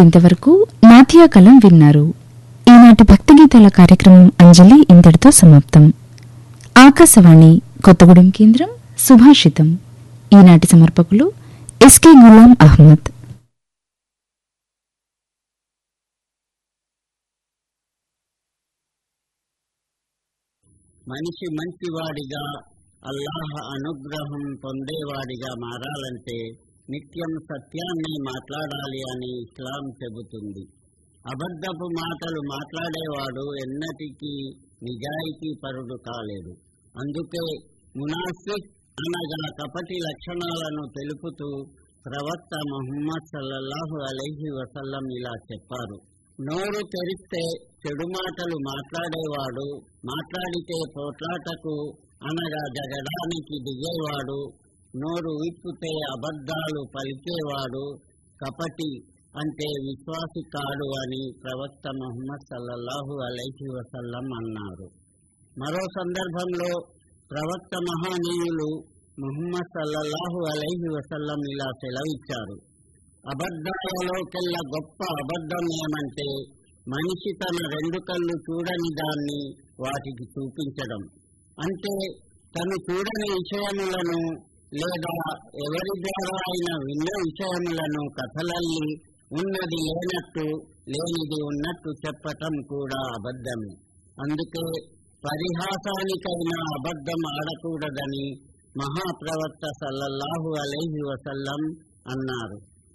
మీరింతవరకు నాథియా కలం విన్నారు ఈనాటి భక్తి గీతాల కార్యక్రమం అంజలి ఇంతటితో సమాప్తం ఆకాశవాణి కొత్తగూడెం కేంద్రం సుభాషితం ఈనాటి సమర్పకులు ఎస్కే గులాం అహ్మద్ మనిషి మంచివాడిగా అల్లాహ్ అనుగ్రహం పొందేవాడిగా మారాలంటే నిత్యం సత్యాన్ని మాట్లాడాలి అని ఇస్లాం చెబుతుంది అబద్ధపు మాటలు మాట్లాడేవాడు ఎన్నటికీ నిజాయితీ పరుడు కాలేడు అందుకే మునాఫిక్ అనగా కపటి లక్షణాలను తెలుపుతూ ప్రవక్త ముహమ్మద్ సల్లల్లాహు అలైహి వసల్లం ఇలా చెప్పారు నోరు తెరిస్తే చెడు మాటలు మాట్లాడేవాడు మాట్లాడితే పోట్లాటకు అనగా జగడానికి దిగేవాడు నోరు విప్పితే అబద్ధాలు పలికేవాడు కపటి అంటే విశ్వాసి కాడు అని ప్రవక్త ముహమ్మద్ సల్లల్లాహు అలైహి వసల్లం అన్నారు మరో సందర్భంలో ప్రవక్త మహానీయులు ముహమ్మద్ సల్లల్లాహు అలైహి వసల్లం ఇలా సెలవిచ్చారు అబద్ధాలలోకెల్లా గొప్ప అబద్ధం ఏమంటే మనిషి తన రెండు కళ్ళు చూడని దాన్ని వాటికి చూపించడం అంటే తను చూడని విషయములను లేదా ఎవరి ద్వారా అయినా విన్న విషయములను కథలల్లి ఉన్నది లేనట్టు లేనిది ఉన్నట్టు చెప్పటం కూడా అబద్ధమే అందుకే పరిహాసానికైనా అబద్ధం ఆడకూడదని మహాప్రవక్త సల్లల్లాహు అలైహి వసల్లం అన్నారు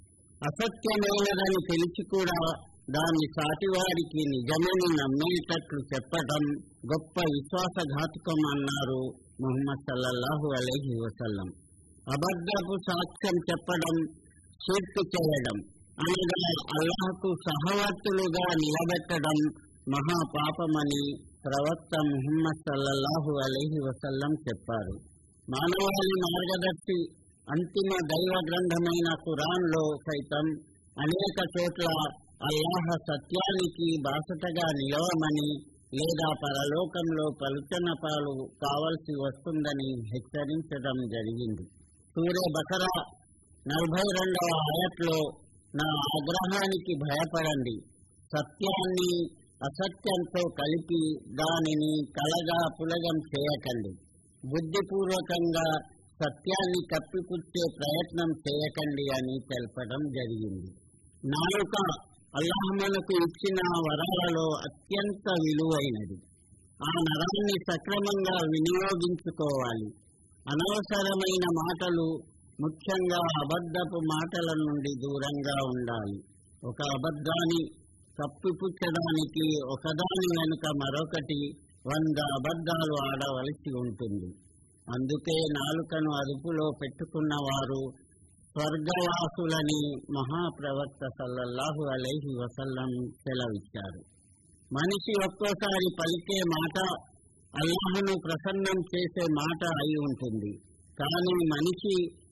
అసత్యమైనదని తెలిసి కూడా దాన్ని సాటివారికి నిజమని నమ్మేటట్లు చెప్పటం గొప్ప విశ్వాసఘాతుకం అన్నారు ముహమ్మద్ సల్లల్లాహు అలైహి వసల్లం అబద్ధపు సాక్ష్యం చెప్పడం షిర్క్ చేయడం అనగా అల్లాహకు సహవర్తులుగా నిలబెట్టడం మహాపాపమని ప్రవక్త ముహమ్మద్ సల్లల్లాహు అలైహి వసల్లం చెప్పారు మానవాళి మార్గదర్శి అంతిమ దైవ గ్రంథమైన ఖురాన్లో సైతం అనేక చోట్ల అల్లాహ సత్యానికి బాసటగా నిలవమని లేదా పరలోకంలో పలుచన పాలు కావలసి వస్తుందని హెచ్చరించడం జరిగింది సూర్య బకరా నలభై రెండవ ఆయట్లో నా ఆగ్రహానికి భయపడండి సత్యాన్ని అసత్యంతో కలిపి దానిని కలగా పులగం చేయకండి బుద్ధిపూర్వకంగా సత్యాన్ని కప్పిపుచ్చే ప్రయత్నం చేయకండి అని తెలపడం జరిగింది నాలుక అల్లాహ్ మనకు ఇచ్చిన వరాలలో అత్యంత విలువైనది ఆ నరాన్ని సక్రమంగా వినియోగించుకోవాలి అనవసరమైన మాటలు ముఖ్యంగా అబద్ధపు మాటల నుండి దూరంగా ఉండాలి ఒక అబద్ధాన్ని కప్పిపుచ్చడానికి ఒకదాని వెనుక మరొకటి వంద అబద్ధాలు ఆడవలసి ఉంటుంది అందుకే నాలుకను అదుపులో పెట్టుకున్న వారు స్వర్గవాసులని మహాప్రవక్త సల్లల్లాహు అలైహి వసల్లం సెలవిచ్చారు మనిషి ఒక్కోసారి పలికే మాట అల్లాహను ప్రసన్నం చేసే మాట అయి ఉంటుంది కానీ మనిషి